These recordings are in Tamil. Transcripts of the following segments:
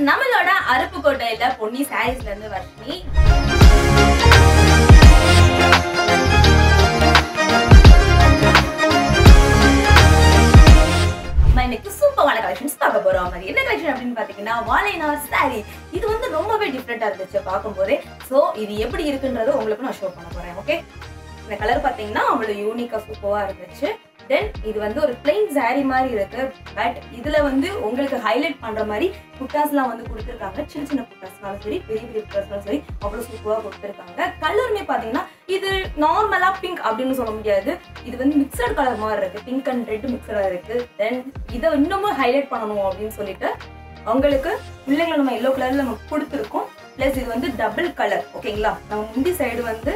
நம்மளோட அருப்புக்கோட்டையில பொன்னி சாரீஸ்ல இருந்து வர்ஷினி நம்ம இன்னைக்கு சூப்பரான கலெக்ஷன்ஸ் பார்க்க போறோம் அது என்ன கலெக்ஷன் அப்படின்னு பாத்தீங்கன்னா வாழைநார் சாரி இது வந்து ரொம்பவே டிஃப்ரெண்டா இருந்துச்சு பார்க்கும்போதே சோ இது எப்படி இருக்குன்றது உங்களுக்கு நான் ஷோ பண்ண போறேன் ஓகே இந்த கலர் பாத்தீங்கன்னா அவ்வளவு யூனிக்கா சூப்பரா இருந்துச்சு தென் இது வந்து ஒரு பிளெயின் saree மாதிரி இருக்கு பட் இதுல வந்து உங்களுக்கு ஹைலைட் பண்ற மாதிரி புட்டாஸ்லாம் வந்து கொடுத்துருக்காங்க சின்ன சின்ன புட்டாஸ்னாலும் சரி பெரிய பெரிய புட்டாஸ்னாலும் சரி அவ்வளவு சூப்பரா கொடுத்துருக்காங்க கலருமே பாத்தீங்கன்னா இது நார்மலா பிங்க் அப்படின்னு சொல்ல முடியாது இது வந்து மிக்சட் கலர் மாதிரி இருக்கு பிங்க் அண்ட் ரெட் மிக்சடா இருக்கு தென் இதை இன்னமும் ஹைலைட் பண்ணணும் அப்படின்னு சொல்லிட்டு அவங்களுக்கு பிள்ளைங்களை நம்ம எல்லோ கலர்ல நம்ம கொடுத்துருக்கோம் பிளஸ் இது வந்து டபுள் கலர் ஓகேங்களா நம்ம முந்தி சைடு வந்து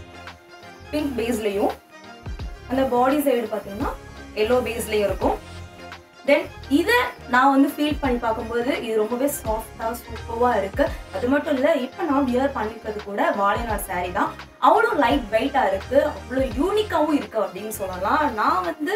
பிங்க் பேஸ்லயும் அந்த பாடி சைடு பார்த்தீங்கன்னா எல்லோ பேஸ்லயும் இருக்கும் தென் இதை நான் வந்து ஃபீல் பண்ணி பார்க்கும்போது இது ரொம்பவே சாஃப்டா சூப்பரா இருக்கு அது மட்டும் இல்ல இப்போ நான் வியர் பண்ணிருக்கிறது கூட வாழைநாள் saree தான் அவ்வளோ லைட் வெயிட்டா இருக்கு அவ்வளோ யூனிக்காவும் இருக்கு அப்படின்னு சொல்லலாம் நான் வந்து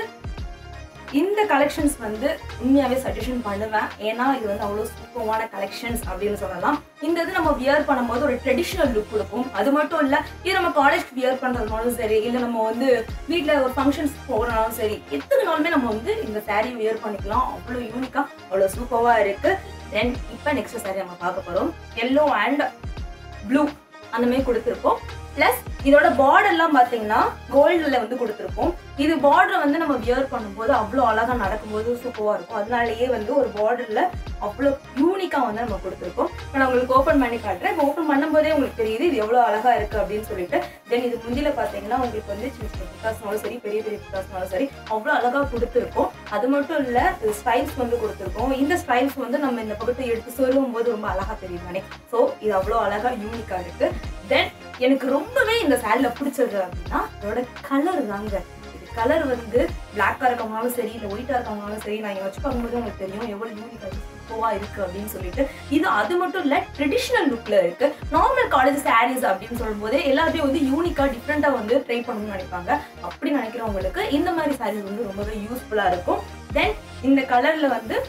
இந்த கலெக்ஷன்ஸ் வந்து உண்மையாவே சஜஷன் பண்ணுவேன் ஏன்னா இது வந்து அவ்வளோ சூப்பரான கலெக்ஷன்ஸ் அப்படின்னு சொல்லலாம் இந்த இது நம்ம வியர் பண்ணும்போது ஒரு ட்ரெடிஷ்னல் லுக் கொடுக்கும் அது மட்டும் இல்ல இது நம்ம காலேஜ் வியர் பண்றதுனாலும் சரி இல்ல நம்ம வந்து வீட்ல ஒரு ஃபங்க்ஷன்ஸ் போறனாலும் சரி எத்தனை நாளுமே நம்ம வந்து இந்த saree வியர் பண்ணிக்கலாம் அவ்வளோ யூனிக்கா அவ்வளோ சூப்பரா இருக்கு தென் இப்போ நெக்ஸ்ட் saree நம்ம பார்க்க போறோம் எல்லோ அண்ட் ப்ளூ அந்த மாதிரி கொடுத்துருக்கோம் ப்ளஸ் இதோட பார்டர்லாம் பார்த்தீங்கன்னா கோல்டில் வந்து கொடுத்துருக்கோம் இது பார்டர் வந்து நம்ம வியர் பண்ணும்போது அவ்வளோ அழகாக நடக்கும்போது சூப்பராக இருக்கும் அதனாலேயே வந்து ஒரு பார்டரில் அவ்வளோ யூனிக்காக வந்து நம்ம கொடுத்துருக்கோம் இப்போ நான் உங்களுக்கு ஓப்பன் பண்ணி காட்டுறேன் இப்போ ஓப்பன் பண்ணும்போதே உங்களுக்கு தெரியுது இது எவ்வளோ அழகாக இருக்குது அப்படின்னு சொல்லிட்டு தென் இது முந்தில பார்த்தீங்கன்னா உங்களுக்கு வந்து சின்ன சின்ன புட்டாஸ்னாலும் சரி பெரிய பெரிய புட்டாஸ்னாலும் சரி அவ்வளோ அழகாக கொடுத்துருக்கோம் அது மட்டும் இல்லை ஸ்டைல்ஸ் வந்து கொடுத்துருக்கோம் இந்த ஸ்டைல்ஸ் வந்து நம்ம இந்த பக்கத்தை எடுத்து சொல்லும் போது ரொம்ப அழகாக தெரியும் தானே ஸோ இது அவ்வளோ அழகாக யூனிக்காக இருக்குது தென் எனக்கு ரொம்பவே இந்த சேரீல பிடிச்சது அப்படின்னா இதோட கலர் தாங்க இது கலர் வந்து பிளாக்கா இருக்கவங்களாலும் சரி இல்லை ஒயிட்டா இருக்கவங்களாலும் சரி நான் இங்க வச்சு பார்க்கும்போது உங்களுக்கு தெரியும் எவ்வளவு யூனிக் சூப்பரா இருக்கு அப்படின்னு சொல்லிட்டு இது அது மட்டும் இல்ல ட்ரெடிஷ்னல் லுக்ல இருக்கு நார்மல் காலேஜ் சாரீஸ் அப்படின்னு சொல்லும்போது எல்லாருமே வந்து யூனிக்கா டிஃப்ரெண்டா வந்து ட்ரை பண்ணணும்னு நினைப்பாங்க அப்படி நினைக்கிறவங்களுக்கு இந்த மாதிரி சாரீஸ் வந்து ரொம்பவே யூஸ்ஃபுல்லா இருக்கும் தென் இந்த கலர்ல வந்து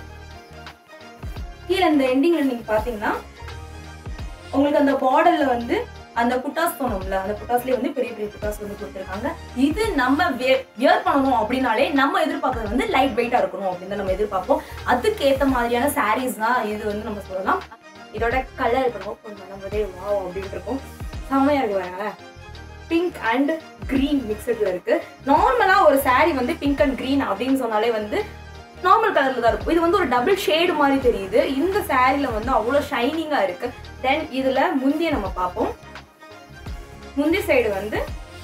கீழே இந்த எண்டிங்ல நீங்க பாத்தீங்கன்னா உங்களுக்கு அந்த பார்டர்ல வந்து அந்த புட்டாஸ் சொன்னோம்ல அந்த புட்டாஸ்லயே வந்து பெரிய பெரிய புட்டாஸ் வந்து கொடுத்துருக்காங்க இது நம்ம வியர் பண்ணணும் அப்படின்னாலே நம்ம எதிர்பார்க்கறது வந்து லைட் வெயிட்டா இருக்கணும் அப்படின்னு தான் நம்ம எதிர்பார்ப்போம் அதுக்கு ஏத்த மாதிரியான சாரீஸ் தான் இது வந்து நம்ம சொல்லலாம் இதோட கலர் இப்போ ஓப்பன் பண்ணும்போதே வாவ் அப்படின்னு இருக்கும் செம்மையா இருக்கு பாருங்களேன் பிங்க் அண்ட் கிரீன் மிக்சட்ல இருக்கு நார்மலா ஒரு saree வந்து பிங்க் அண்ட் கிரீன் அப்படின்னு சொன்னாலே வந்து நார்மல் கலர்ல தான் இருக்கும் இது வந்து ஒரு டபுள் ஷேடு மாதிரி தெரியுது இந்த சாரில வந்து அவ்வளோ ஷைனிங்கா இருக்கு தென் இதுல முந்திய நம்ம பார்ப்போம் முந்தி சைடு வந்து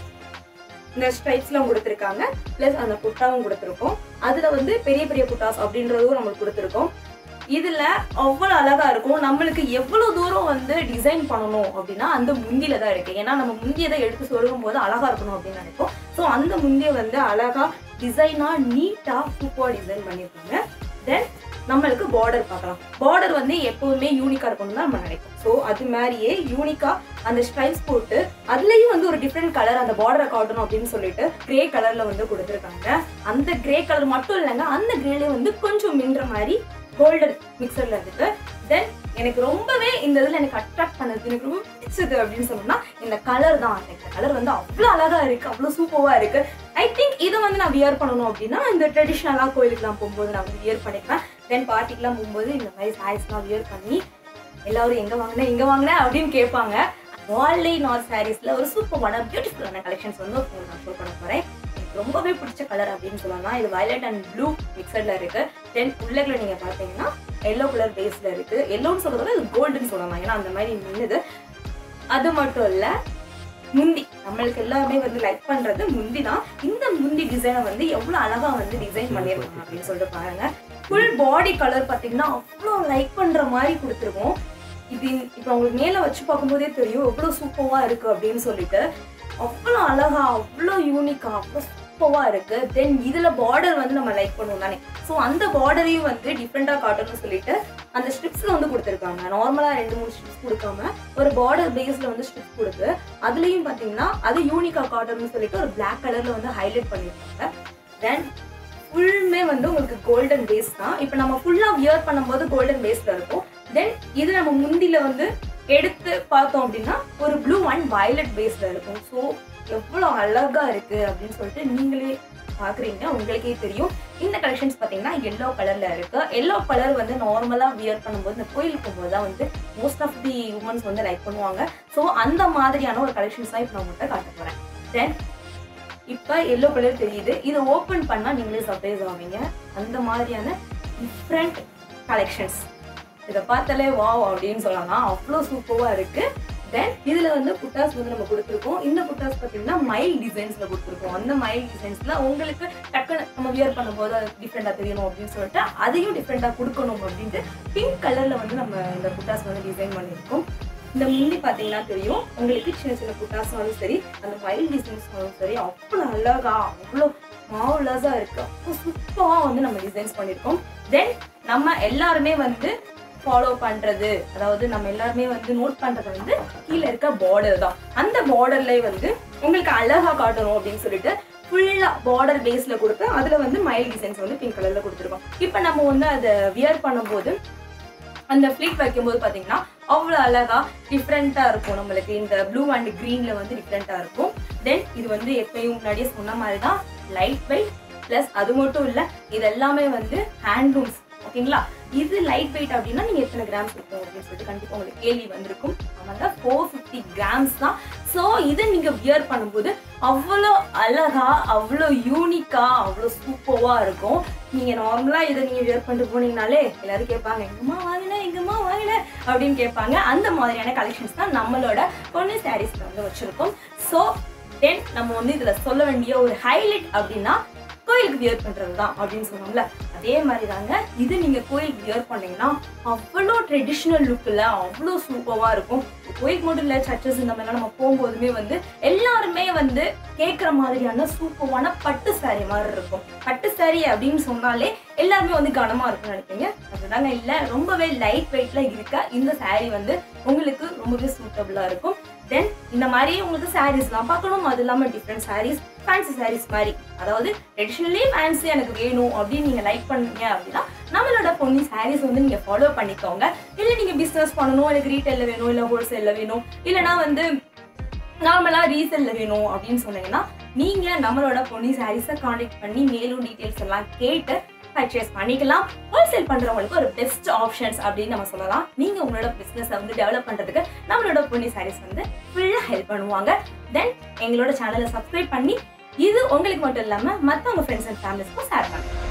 இந்த ஸ்ட்ரைப்ஸ்லாம் கொடுத்துருக்காங்க ப்ளஸ் அந்த புட்டாவும் கொடுத்துருக்கோம் அதுல வந்து பெரிய பெரிய புட்டாஸ் அப்படின்றதும் நம்மளுக்கு கொடுத்துருக்கோம் இதுல அவ்வளவு அழகா இருக்கும் நம்மளுக்கு எவ்வளவு தூரம் வந்து டிசைன் பண்ணணும் அப்படின்னா அந்த முந்தியில தான் இருக்கு ஏன்னா நம்ம முந்தியதை எடுத்து சொருகும் போது அழகா இருக்கணும் அப்படின்னு நினைப்போம் ஸோ அந்த முந்திய வந்து அழகா டிசைனா நீட்டா சூப்பரா டிசைன் பண்ணியிருக்காங்க தென் நம்மளுக்கு பார்டர் பார்க்கலாம் பார்டர் வந்து எப்பவுமே யூனிக்கா இருக்கணும் தான் நம்ம நினைப்போம் ஸோ அது மாதிரியே யூனிக்கா அந்த ஸ்ட்ரைப்ஸ் போட்டு அதுலயும் வந்து ஒரு டிஃப்ரெண்ட் கலர் அந்த பார்டரை காட்டணும் அப்படின்னு சொல்லிட்டு கிரே கலர்ல வந்து கொடுத்துருக்காங்க அந்த கிரே கலர் மட்டும் இல்லைங்க அந்த கிரேலே வந்து கொஞ்சம் மின்ற மாதிரி கோல்டன் மிக்சர்ல இருக்கு தென் எனக்கு ரொம்பவே இந்த இதுல எனக்கு அட்ராக்ட் பண்ணது எனக்கு ரொம்ப பிடிச்சது அப்படின்னு சொன்னோம்னா இந்த கலர் தான் இந்த கலர் வந்து அவ்வளோ அழகா இருக்கு அவ்வளோ சூப்பரா இருக்கு ஐ திங்க் இதை வந்து நான் வியர் பண்ணணும் அப்படின்னா இந்த ட்ரெடிஷ்னலாக கோயிலுக்குலாம் போகும்போது நான் வந்து வியர் பண்ணிப்பேன் தென் பார்ட்டிக்கெலாம் போகும்போது இந்த மாதிரி சாரீஸ்லாம் வியர் பண்ணி எல்லாரும் எங்க வாங்கினேன் இங்க வாங்கினேன் அப்படின்னு கேட்பாங்க வால்லை நார் சாரீஸ்ல ஒரு சூப்பரான பியூட்டிஃபுல்லான கலெக்ஷன்ஸ் வந்து உங்களுக்கு நான் ஷோ பண்ண போறேன் எனக்கு ரொம்பவே பிடிச்ச கலர் அப்படின்னு சொல்லலாம் இது வயலட் அண்ட் ப்ளூ மிக்சர்ல இருக்கு தென் உள்ளக்குள்ள நீங்க பாத்தீங்கன்னா எல்லோ கலர் பேஸ்ல இருக்கு எல்லோன்னு சொல்றத இது கோல்டுன்னு சொல்லலாம் ஏன்னா அந்த மாதிரி மின்னுது அது மட்டும் இல்ல முந்தி நம்மளுக்கு எல்லாமே வந்து லைக் பண்றது முந்தி தான் இந்த முந்தி டிசைனை வந்து எவ்வளவு அழகா வந்து டிசைன் பண்ணிருக்காங்க அப்படின்னு சொல்லிட்டு பாருங்க ஃபுல் பாடி கலர் பாத்தீங்கன்னா அவ்வளோ லைக் பண்ற மாதிரி கொடுத்துருக்கோம் இது இப்போ உங்களுக்கு மேல வச்சு பார்க்கும்போதே தெரியும் எவ்வளவு சூப்பரா இருக்கு அப்படின்னு சொல்லிட்டு அவ்வளோ அழகா அவ்வளோ யூனிக்கா அவ்வளோ சூப்பரா இருக்கு தென் இதுல பார்டர் வந்து நம்ம லைக் பண்ணுவோம் தானே ஸோ அந்த பார்டரையும் வந்து டிஃப்ரெண்டா காட்டணும்னு சொல்லிட்டு அந்த ஸ்ட்ரிப்ஸ்ல வந்து கொடுத்துருக்காங்க நார்மலா ரெண்டு மூணு ஸ்ட்ரிப்ஸ் கொடுக்காம ஒரு பார்டர் பேஸ்ல வந்து ஸ்ட்ரிப்ஸ் கொடுத்து அதுலயும் பாத்தீங்கன்னா அது யூனிக்கா காட்டணும்னு சொல்லிட்டு ஒரு Black கலர்ல வந்து ஹைலைட் பண்ணியிருக்காங்க தென் ஃபுல்லுமே வந்து உங்களுக்கு கோல்டன் பேஸ் தான் இப்போ நம்ம ஃபுல்லாக வியர் பண்ணும்போது கோல்டன் பேஸ்ல இருக்கும் தென் இது நம்ம முந்தில வந்து எடுத்து பார்த்தோம் அப்படின்னா ஒரு ப்ளூ அண்ட் வயலட் பேஸ்ல இருக்கும் ஸோ எவ்வளோ அழகா இருக்கு அப்படின்னு சொல்லிட்டு நீங்களே பாக்குறீங்க உங்களுக்கே தெரியும் இந்த கலெக்ஷன்ஸ் பார்த்தீங்கன்னா எல்லோ கலர்ல இருக்கு எல்லோ கலர் வந்து நார்மலா வியர் பண்ணும்போது இந்த கோயிலுக்கு போகும்போது தான் வந்து மோஸ்ட் ஆஃப் தி உமன்ஸ் வந்து லைக் பண்ணுவாங்க ஸோ அந்த மாதிரியான ஒரு கலெக்ஷன்ஸ் தான் இப்போ நான் உங்கள்கிட்ட காட்ட போறேன் தென் இப்போ எல்லோ கலர் தெரியுது இதை ஓப்பன் பண்ணா நீங்களே சர்ப்ரைஸ் ஆவீங்க அந்த மாதிரியான டிஃப்ரெண்ட் கலெக்ஷன்ஸ் இதை பார்த்தாலே வாவ் அப்படின்னு சொல்லலாம் அவ்வளோ சூப்பராக இருக்கு தென் இதுல வந்து புட்டாஸ் வந்து நம்ம கொடுத்துருக்கோம் இந்த புட்டாஸ் பார்த்தீங்கன்னா மைல் டிசைன்ஸ்ல கொடுத்துருக்கோம் அந்த மைல் டிசைன்ஸ்ல உங்களுக்கு டக்குன்னு நம்ம வியர் பண்ணும்போது அது டிஃப்ரெண்டாக தெரியணும் அப்படின்னு சொல்லிட்டு அதையும் டிஃப்ரெண்டாக கொடுக்கணும் அப்படின்ட்டு பிங்க் கலர்ல வந்து நம்ம இந்த புட்டாஸ் வந்து டிசைன் பண்ணியிருக்கோம் இந்த முந்தி பார்த்தீங்கன்னா தெரியும் உங்களுக்கு சின்ன சின்ன புட்டாஸ்னாலும் சரி அந்த மைல் டிசைன்ஸ்னாலும் சரி அவ்வளோ அழகா அவ்வளோ மாவுலஸா இருக்கு அவ்வளோ சூப்பராக வந்து நம்ம டிசைன்ஸ் பண்ணியிருக்கோம் தென் நம்ம எல்லாருமே வந்து ஃபாலோ பண்றது அதாவது நம்ம எல்லாருமே வந்து நோட் பண்றது வந்து கீழே இருக்க பார்டர் தான் அந்த பார்டர்ல வந்து உங்களுக்கு அழகா காட்டணும் அப்படின்னு சொல்லிட்டு ஃபுல்லா பார்டர் பேஸ்ல கொடுத்து அதுல வந்து மைல் டிசைன்ஸ் வந்து பிங்க் கலர்ல கொடுத்துருக்கோம் இப்போ நம்ம வந்து அதை வியர் பண்ணும்போது அந்த ஃபிளிக் வைக்கும்போது பார்த்தீங்கன்னா அவ்வளோ அழகா டிஃப்ரெண்ட்டாக இருக்கும் நம்மளுக்கு இந்த ப்ளூ அண்ட் க்ரீன்ல வந்து டிஃப்ரெண்ட்டாக இருக்கும் தென் இது வந்து எப்பயும் முன்னாடியே சொன்ன மாதிரி தான் லைட் வெயிட் ப்ளஸ் அது மட்டும் இல்லை இது எல்லாமே வந்து ஹேண்ட்லூம்ஸ் ஓகேங்களா இது லைட் வெயிட் அப்படின்னா நீங்க எத்தனை கிராம்ஸ் இருக்கும் அப்படின்னு சொல்லிட்டு கண்டிப்பா உங்களுக்கு கேள்வி வந்திருக்கும் ஆமாங்க ஃபோர் ஃபிஃப்டி கிராம்ஸ் தான் ஸோ இதை நீங்க வியர் பண்ணும்போது அவ்வளோ அழகா அவ்வளோ யூனிக்கா அவ்வளோ சூப்பர்வா இருக்கும் நீங்க நார்மலா இதை நீங்க வியர் பண்ணிட்டு போனீங்கனாலே எல்லாரும் கேட்பாங்க எங்கம்மா வாங்கின எங்கம்மா வாங்கின அப்படின்னு கேட்பாங்க அந்த மாதிரியான கலெக்ஷன்ஸ் தான் நம்மளோட பொண்ணு சாரீஸ்ல வந்து வச்சிருக்கோம் ஸோ தென் நம்ம வந்து இதுல சொல்ல வேண்டிய ஒரு ஹைலைட் அப்படின்னா கோயிலுக்கு வியர் பண்றது தான் அப்படின்னு சொன்னோம்ல அதே மாதிரி தாங்க இது நீங்க கோயிலுக்கு வியர் பண்ணீங்கன்னா அவ்வளோ ட்ரெடிஷ்னல் லுக்கில் அவ்வளோ சூப்பராக இருக்கும் கோயிலுக்கு மட்டும் இல்லை சர்ச்சஸ் இந்த மாதிரிலாம் நம்ம போகும்போதுமே வந்து எல்லாருமே வந்து கேட்குற மாதிரியான சூப்பரான பட்டு saree மாதிரி இருக்கும் பட்டு saree அப்படின்னு சொன்னாலே எல்லாருமே வந்து கனமாக இருக்கும்னு நினைப்பீங்க அதுதாங்க இல்லை ரொம்பவே லைட் வெயிட்ல இருக்க இந்த saree வந்து உங்களுக்கு ரொம்பவே சூட்டபுளாக இருக்கும் தென் இந்த மாதிரி உங்களுக்கு சாரீஸ்லாம் பார்க்கணும் அது இல்லாமல் டிஃப்ரெண்ட் சாரீஸ் ஃபேன்சி சாரீஸ் மாதிரி அதாவது ட்ரெடிஷ்னலி ஃபேன்சி எனக்கு வேணும் அப்படின்னு நீங்கள் லைக் பண்ணீங்க அப்படின்னா நம்மளோட பொன்னி சாரீஸ் வந்து நீங்கள் ஃபாலோ பண்ணிக்கோங்க இல்லை நீங்கள் பிஸ்னஸ் பண்ணணும் எனக்கு ரீட்டைலில் வேணும் இல்லை ஹோல்சேலில் வேணும் இல்லைனா வந்து நார்மலாக ரீசேலில் வேணும் அப்படின்னு சொன்னீங்கன்னா நீங்கள் நம்மளோட பொன்னி சாரீஸை காண்டாக்ட் பண்ணி மேலும் டீட்டெயில்ஸ் எல்லாம் கேட்டு பர்ச்சேஸ் பண்ணிக்கலாம் ஹோல்சேல் பண்றவங்களுக்கு ஒரு பெஸ்ட் ஆப்ஷன்ஸ் அப்படின்னு நம்ம சொல்லலாம் நீங்க உங்களோட பிசினஸை வந்து டெவலப் பண்றதுக்கு நம்மளோட பொன்னி சாரீஸ் வந்து ஃபுல்லா ஹெல்ப் பண்ணுவாங்க தென் எங்களோட சேனலை சப்ஸ்கிரைப் பண்ணி இது உங்களுக்கு மட்டும் இல்லாம மத்தவங்க ஃப்ரெண்ட்ஸ் அண்ட் ஃபேமிலிஸ்க்கும் ஷேர் பண்ணுங்க